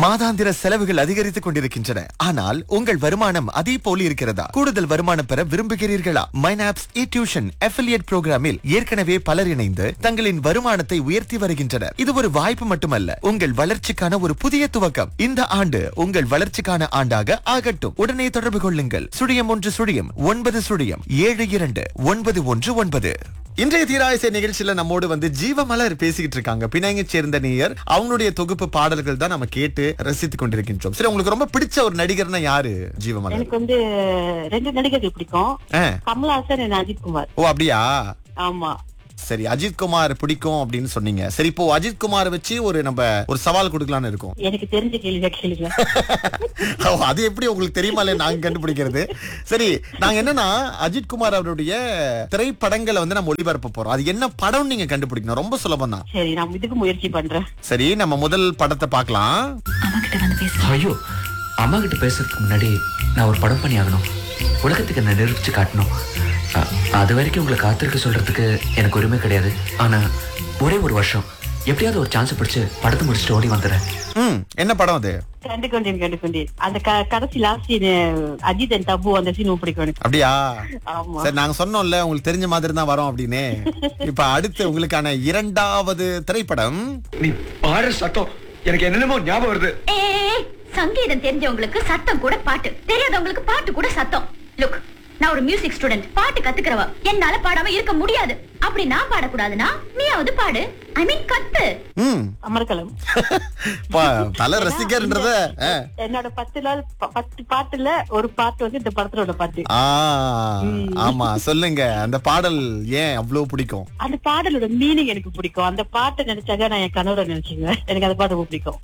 மாதாந்திர செலவுகள் அதிகரித்துக் கொண்டிருக்கின்றன ஆனால் உங்கள் வருமானம் அதே போல இருக்கிறதா கூடுதல் வருமானம் பெற விரும்புகிறீர்களா மைனாப்ஸ் இ டியூஷன் அஃபிலியேட் புரோகிராமில் ஏற்கனவே பலர் இணைந்து தங்களின் வருமானத்தை உயர்த்தி வருகின்றனர் இது ஒரு வாய்ப்பு மட்டுமல்ல உங்கள் வளர்ச்சிக்கான ஒரு புதிய துவக்கம் இந்த ஆண்டு உங்கள் வளர்ச்சிக்கான ஆண்டாக ஆகட்டும் உடனே தொடர்பு கொள்ளுங்கள் சுழியம் ஒன்று சுழியம் ஒன்பது சுழியம் ஏழு இரண்டு ஒன்பது ஒன்று ஒன்பது இன்றைய தீராயசை நிகழ்ச்சியில நம்மோடு வந்து ஜீவமலர் பேசிக்கிட்டு இருக்காங்க பினாங்கை சேர்ந்த நேயர் அவங்களுடைய தொகுப்பு பாடல்கள் தான் நம்ம கேட்டு ரசித்துக் கொண்டிருக்கின்றோம் சரி உங்களுக்கு ரொம்ப பிடிச்ச ஒரு நடிகர்னா யாரு ஜீவமலர் எனக்கு வந்து ரெண்டு நடிகர்கள் பிடிக்கும் ஆ. கமல்ஹாசன் and அஜித் குமார் ஓ அப்படியா ஆமா சரி அஜித் குமார் பிடிக்கும் அப்படின்னு சொன்னீங்க சரி இப்போ அஜித் குமார் வச்சு ஒரு நம்ம ஒரு சவால் கொடுக்கலாம்னு இருக்கோம் எனக்கு தெரிஞ்ச கேள்வி கேளுங்க ஓ, அது எப்படி உங்களுக்கு தெரியுமாலே நாங்க கண்டுபிடிக்கிறது சரி நாங்க என்னன்னா அஜித் குமார் அவருடைய திரைப்படங்களை வந்து நம்ம ஒளிபரப்ப போறோம் அது என்ன படம் நீங்க கண்டுபிடிக்கணும் ரொம்ப சுலபம் தான் சரி நான் இதுக்கு முயற்சி பண்றேன் சரி நம்ம முதல் படத்தை பார்க்கலாம் அம்மா கிட்ட வந்து பேச ஐயோ அம்மா கிட்ட பேசுறதுக்கு முன்னாடி நான் ஒரு படம் பண்ணி ஆகணும் உலகத்துக்கு என்ன நிரூபிச்சு காட்டணும் அ- அது வரைக்கும் உங்களை காத்திருக்க சொல்றதுக்கு எனக்கு உரிமை கிடையாது ஆனா ஒரே ஒரு வருஷம் எப்படியாவது ஒரு சான்ஸ் பிடிச்சு படத்தை முடிச்சுட்டு ஓடி வந்துடுறேன் ம் என்ன படம் அது கண்டு கொண்டேன் கண்டு கொண்டேன் அந்த க- கடைசி last scene Ajith and Tabu அந்த சீன் பிடிக்கும் எனக்கு அப்படியா ஆமா சரி நாங்க சொன்னோம்ல உங்களுக்கு தெரிஞ்ச மாதிரி தான் வரோம் அப்படின்னு இப்ப அடுத்து உங்களுக்கான இரண்டாவது திரைப்படம் நீ பாரு சத்தம் எனக்கு என்னென்னமோ ஞாபகம் வருது ஏய் சங்கீதம் தெரிஞ்சவங்களுக்கு சத்தம் கூட பாட்டு தெரியாதவங்களுக்கு பாட்டு கூட சத்தம் லுக் நான் ஒரு மியூசிக் ஸ்டூடெண்ட் பாட்டு கத்துக்கிறவ என்னால பாடாம இருக்க முடியாது அப்படி நான் பாடக்கூடாதுன்னா நீயாவது பாடு ஐ மீன் கத்து ம் அமர்கலம் பா, தல ரசிகர்ன்றத ஆ. என்னோட பத்து நாள் ப- பத்து பாட்டுல ஒரு பாட்டு வந்து இந்த படத்தோட பாட்டு ஆ, ஆமா சொல்லுங்க அந்த பாடல் ஏன் அவ்வளவு பிடிக்கும் அந்த பாடலோட மீனிங் எனக்கு பிடிக்கும் அந்த பாட்டை நினைச்சாக நான் என் கணவரை நினைச்சுங்க எனக்கு அந்த பாட்டு ரொம்ப பிடிக்கும்